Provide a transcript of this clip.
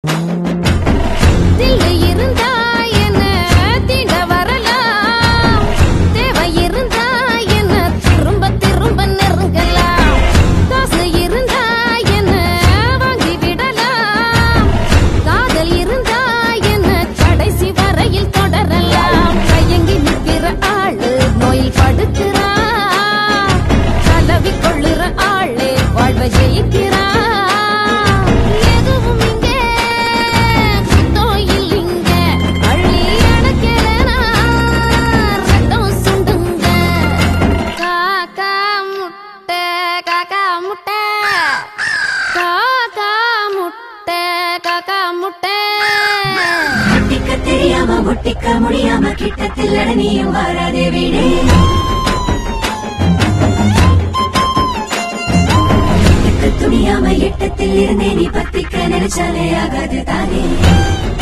தில்லு இருந்தா என்ன தீண்ட வரலாம் தேவை இருந்தா என்ன திரும்ப திரும்ப நெருங்கலாம் காசு இருந்தா என்ன வாங்கி விடலாம் காதல் இருந்தா என்ன கடைசி வரையில் தொடரலாம் கையங்கி நிற்கிற ஆளு நோயில் படுக்கிறா கலவி கொள்ளுற ஆளே வாழ்வ ஜெயிக்கிறா எதுவும் இங்கே சுத்தம் இல்லைங்க அள்ளி அணைக்கிறேனா ரத்தம் சுண்டுங்க காக்கா முட்டை காக்கா முட்டை காக்கா முட்டை காக்கா முட்டை முட்டிக்க தெரியாம முட்டிக்க முடியாம கிட்டத்தில் நீயும் வராதே வீடே எட்டுக்க துணியாம எட்டத்தில் இருந்தே நீ பத்திக்க நினைச்சாலே ஆகாது தானே